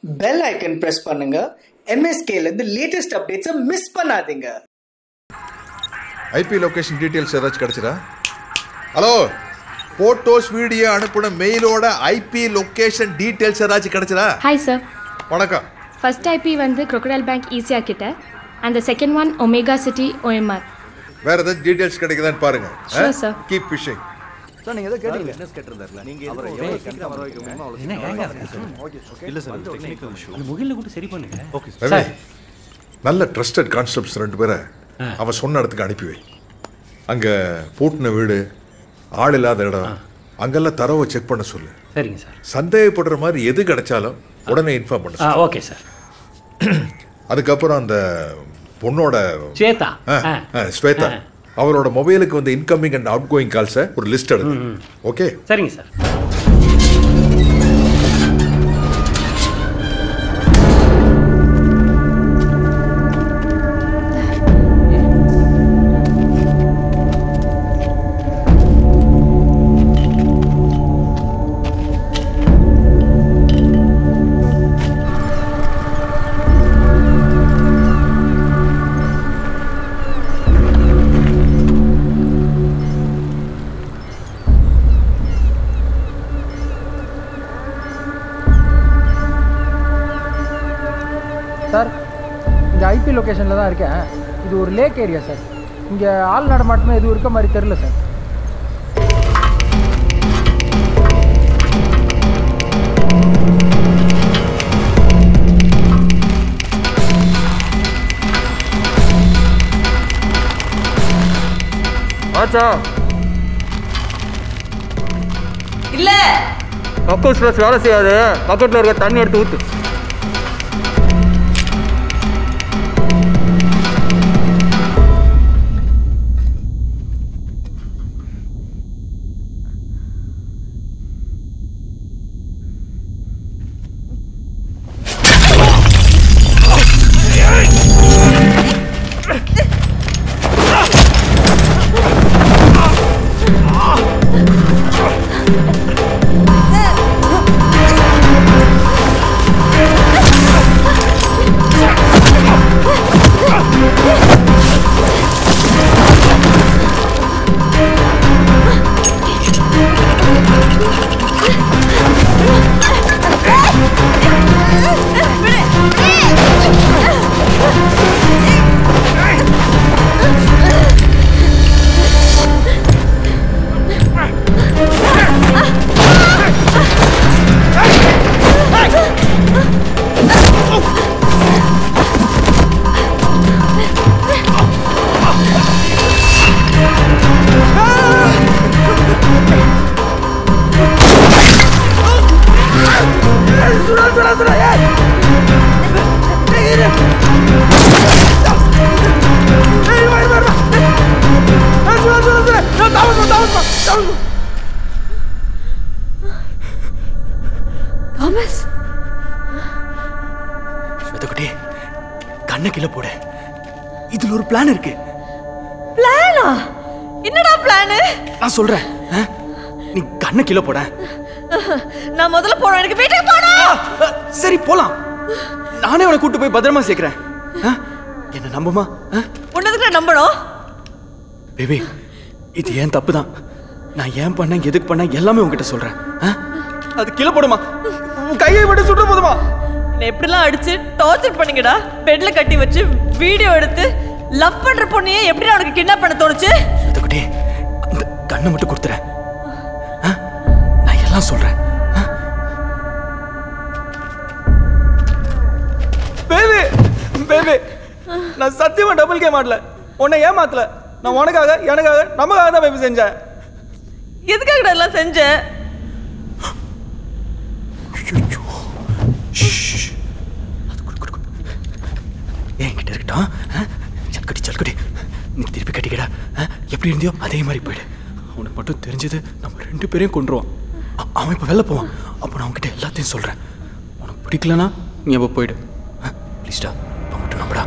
Bell icon press பண்ணுங்க MSK-ல இருந்து லேட்டஸ்ட் அப்டேட்ஸை மிஸ் பண்ணாதீங்க ஐபி லொகேஷன் டீட்டெயில்ஸ் ஏதாச்சும் கிடைச்சதா ஹலோ போட்டோஸ் வீடியோ அனுப்பின மெயிலோட ஐபி லொகேஷன் டீட்டெயில்ஸ் ஏதாச்சும் கிடைச்சதா ஹாய் சார் வணக்கம் ஃபர்ஸ்ட் ஐபி வந்து crocodile பேங்க் ஈஸியா கிட்ட and the second one omega city OMR வேற ஏதாச்சும் டீட்டெயில்ஸ் கிடைக்குதான்னு பாருங்க Sure, sir. கீப் ஃபிஷிங் முகில கூட சரி பண்ணுங்க ஓகே ரவி நல்ல ட்ரஸ்டட் கான்ஸ்டபிள்ஸ் ரெண்டு பேரை அவன் சொன்ன இடத்துக்கு அனுப்பி வை அங்க பூட்டின வீடு ஆள் இல்லாத இடம் அங்கெல்லாம் தரவை செக் பண்ண சொல்லு சரிங்க சார் சந்தேகப்படுற மாதிரி எது கிடைச்சாலும் உடனே இன்ஃபார்ம் பண்ண ஆ சொல்லு. ஓகே சார் அதுக்கப்புறம் அந்த பொண்ணோட ஸ்வேதா ஆ, ஆ. ஆ, ஸ்வேதா அவரோட மொபைலுக்கு வந்து இன்கமிங் அண்ட் அவுட் கோயிங் கால்ஸை ஒரு லிஸ்ட் எடுத்து ஓகே சரிங்க சார் சார் இந்த ஐபி லொக்கேஷனில் தான் இருக்கேன் இது ஒரு லேக் ஏரியா சார் இங்கே ஆள் நடமாட்டமே எதுவும் இருக்க மாதிரி தெரில சார் ஆச்சா இல்ல கக்கூஸ் ப்ளஸ் வேலை செய்யாது பக்கெட்டில் இருக்க தண்ணி எடுத்து ஊற்று தாமஸ் ஸ்வேதகுட்டி கண்ணை கீழே போடு இதுல ஒரு பிளான் இருக்கு பிளானா என்னடா பிளானு நான் சொல்றேன் ஆ? நீ கண்ணை கீழே போட நான் முதல்ல போறேன் எனக்கு வீட்டுக்கு போகணும் ஆ, சரி போலாம் நானே உன்னை கூட்டு போய் பத்திரமா சேர்க்கிறேன் ஆ? என்ன நம்புமா உன்னதுக்கு நான் நம்பணும் பேபி இது ஏன் தப்பு தான் நான் ஏன் பண்ணேன் எதுக்கு பண்ணேன் எல்லாமே உன்கிட்ட சொல்றேன் ஆ? அது கீழே போடுமா உன் கையை மட்டும் சுட்டு போதுமா என்னை எப்படிலாம் அடிச்சு டார்ச்சர் பண்ணீங்கடா பெட்ல கட்டி வச்சு வீடியோ எடுத்து லவ் பண்ற பொண்ணையே எப்படி உனக்கு கிட்னாப் பண்ண தோணுச்சு ஸ்வேதகுட்டி அந்த கண்ணை மட்டும் கொடுத்துறேன் ஆ? நான் எல்லாம் சொல்றேன் ஆ? பேபி பேபி நான் சத்தியமா டபுள் கேம் ஆடல உன்னை ஏமாத்தல நான் உனக்காக எனக்காக நமக்காக தான் பேபி செஞ்சேன் எதுக்காக எல்லாம் செஞ்ச என்கிட்ட இருக்கட்டும் ஆ? சல்கடி சல்கடி நீ திருப்பி கட்டிக்கடா ஆ? எப்படி இருந்தியோ அதே மாதிரி போயிடு உனக்கு மட்டும் தெரிஞ்சது நம்ம ரெண்டு பேரையும் கொண்டுருவான் அ- அவன் இப்போ வெளில போவான் அப்போ நான் உன்கிட்ட எல்லாத்தையும் சொல்கிறேன் உனக்கு பிடிக்கலனா நீ அப்போ போயிடு ப்ளீஸ்டா இப்போ மட்டும் நம்படா